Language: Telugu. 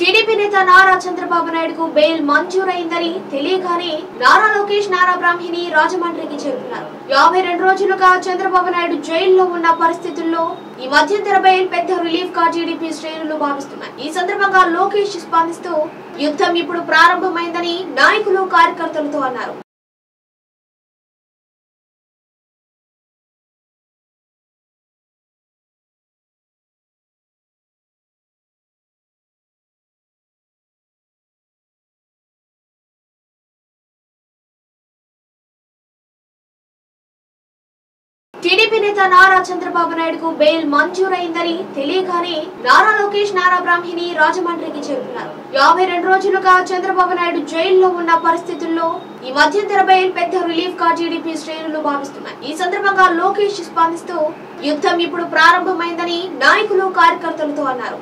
టీడీపీ నేత నారా చంద్రబాబు నాయుడుకు బెయిల్ మంజూరైందని తెలియగానే నారా లోకేష్ నారా బ్రాహ్మిణి రాజమండ్రికి చేరుకున్నారు యాభై రెండు రోజులుగా చంద్రబాబు నాయుడు జైల్లో ఉన్న పరిస్థితుల్లో ఈ మధ్యంతర బెయిల్ పెద్ద రిలీఫ్ గా టీడీపీ శ్రేణులు భావిస్తున్నాయి ఈ సందర్భంగా లోకేష్ స్పందిస్తూ యుద్ధం ఇప్పుడు ప్రారంభమైందని నాయకులు కార్యకర్తలతో అన్నారు టీడీపీ నేత నారా చంద్రబాబు నాయుడుకు బెయిల్ మంజూరైందని తెలియగానే నారా లోకేష్ నారా బ్రాహ్మిణి రాజమండ్రికి చేరుకున్నారు యాభై రెండు రోజులుగా చంద్రబాబు నాయుడు జైల్లో ఉన్న పరిస్థితుల్లో ఈ మధ్యంతర బెయిల్ పెద్ద రిలీఫ్ గా టీడీపీ శ్రేణులు భావిస్తున్నాయి ఈ సందర్భంగా లోకేష్ స్పందిస్తూ యుద్ధం ఇప్పుడు ప్రారంభమైందని నాయకులు కార్యకర్తలతో అన్నారు